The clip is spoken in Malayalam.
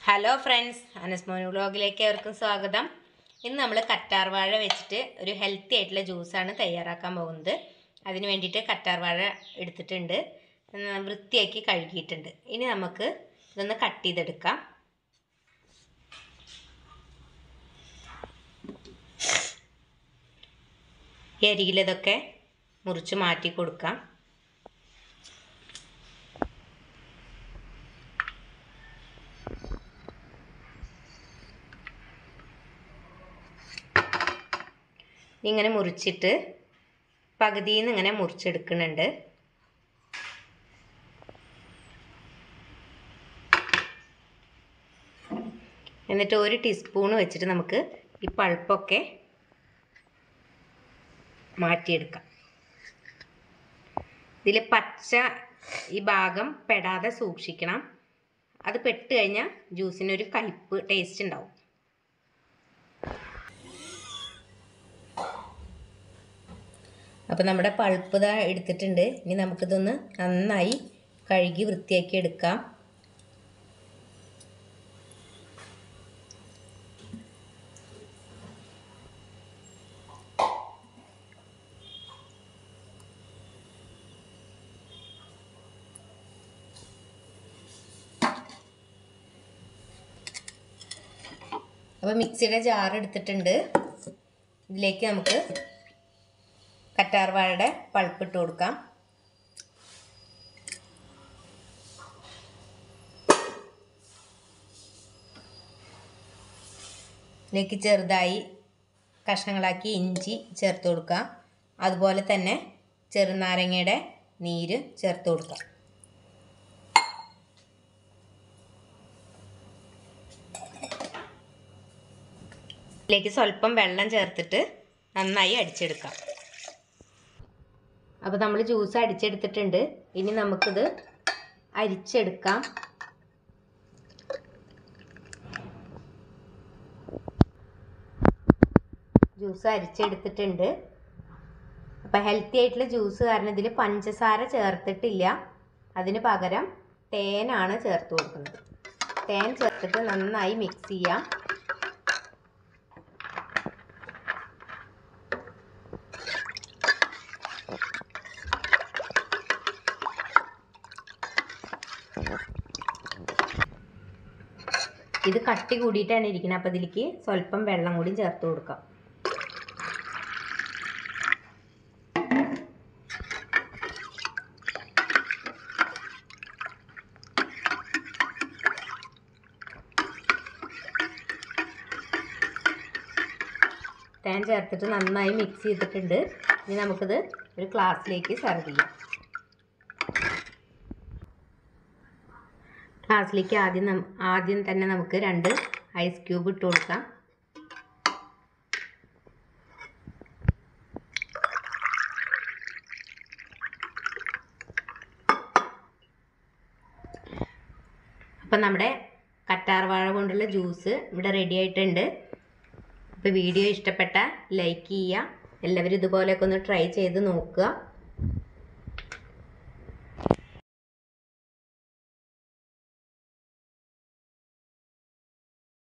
ഹലോ ഫ്രണ്ട്സ് അനസ്മോൻ വ്ളോഗിലേക്ക് അവർക്കും സ്വാഗതം ഇന്ന് നമ്മൾ കറ്റാർ വാഴ വെച്ചിട്ട് ഒരു ഹെൽത്തി ആയിട്ടുള്ള ജ്യൂസാണ് തയ്യാറാക്കാൻ പോകുന്നത് അതിന് വേണ്ടിയിട്ട് കറ്റാർ വാഴ എടുത്തിട്ടുണ്ട് ഉം, വൃത്തിയാക്കി കഴുകിയിട്ടുണ്ട് ഇനി നമുക്ക് ഇതൊന്ന് കട്ട് ചെയ്തെടുക്കാം ഈ അരികിലിതൊക്കെ മുറിച്ച് മാറ്റി കൊടുക്കാം ഇങ്ങനെ മുറിച്ചിട്ട് പകുതിയിൽ നിന്ന് ഇങ്ങനെ മുറിച്ചെടുക്കുന്നുണ്ട് എന്നിട്ട് ഒരു ടീസ്പൂൺ വെച്ചിട്ട് നമുക്ക് ഈ പൾപ്പൊക്കെ മാറ്റിയെടുക്കാം ഇതിൽ പച്ച ഈ ഭാഗം പെടാതെ സൂക്ഷിക്കണം അത് പെട്ട് കഴിഞ്ഞാൽ ജ്യൂസിനൊരു കയ്പ്പ് ടേസ്റ്റ് ഉണ്ടാവും അപ്പോൾ നമ്മുടെ പൾപ്പ് ഇതാ എടുത്തിട്ടുണ്ട് ഇനി നമുക്കിതൊന്ന് നന്നായി കഴുകി വൃത്തിയാക്കി എടുക്കാം അപ്പോൾ മിക്സിയുടെ ജാർ എടുത്തിട്ടുണ്ട് ഇതിലേക്ക് നമുക്ക് കറ്റാർ വാഴയുടെ പൾപ്പ് ഇട്ട് കൊടുക്കാം ഇതിലേക്ക് ചെറുതായി കഷ്ണങ്ങളാക്കി ഇഞ്ചി ചേർത്ത് കൊടുക്കാം അതുപോലെ തന്നെ ചെറുനാരങ്ങയുടെ നീര് ചേർത്ത് കൊടുക്കാം ഇതിലേക്ക് സ്വല്പം വെള്ളം ചേർത്തിട്ട് നന്നായി അടിച്ചെടുക്കാം അപ്പോൾ നമ്മൾ ജ്യൂസ് അടിച്ചെടുത്തിട്ടുണ്ട് ഇനി നമുക്കിത് അരിച്ചെടുക്കാം ജ്യൂസ് അരിച്ചെടുത്തിട്ടുണ്ട് അപ്പോൾ ഹെൽത്തി ആയിട്ടുള്ള ജ്യൂസ് കാരണം ഇതിൽ പഞ്ചസാര ചേർത്തിട്ടില്ല അതിന് പകരം തേനാണ് ചേർത്ത് കൊടുക്കുന്നത് തേൻ ചേർത്തിട്ട് നന്നായി മിക്സ് ചെയ്യാം ഇത് കട്ടി കൂടിയിട്ടാണ് ഇരിക്കുന്നത് അപ്പോൾ ഇതിലേക്ക് സ്വല്പം വെള്ളം കൂടി ചേർത്ത് കൊടുക്കാം തേൻ ചേർത്തിട്ട് നന്നായി മിക്സ് ചെയ്തിട്ടുണ്ട് ഇനി നമുക്കിത് ഒരു ഗ്ലാസ്സിലേക്ക് സെർവ് ചെയ്യാം ഗ്ലാസ്സിലേക്ക് ആദ്യം നം- ആദ്യം തന്നെ നമുക്ക് രണ്ട് ഐസ് ക്യൂബ് ഇട്ട് കൊടുക്കാം അപ്പം നമ്മുടെ കറ്റാർ വാഴ കൊണ്ടുള്ള ജ്യൂസ് ഇവിടെ റെഡി ആയിട്ടുണ്ട് അപ്പോൾ വീഡിയോ ഇഷ്ടപ്പെട്ട ലൈക്ക് ചെയ്യുക എല്ലാവരും ഇതുപോലെയൊക്കെ ഒന്ന് ട്രൈ ചെയ്ത് നോക്കുക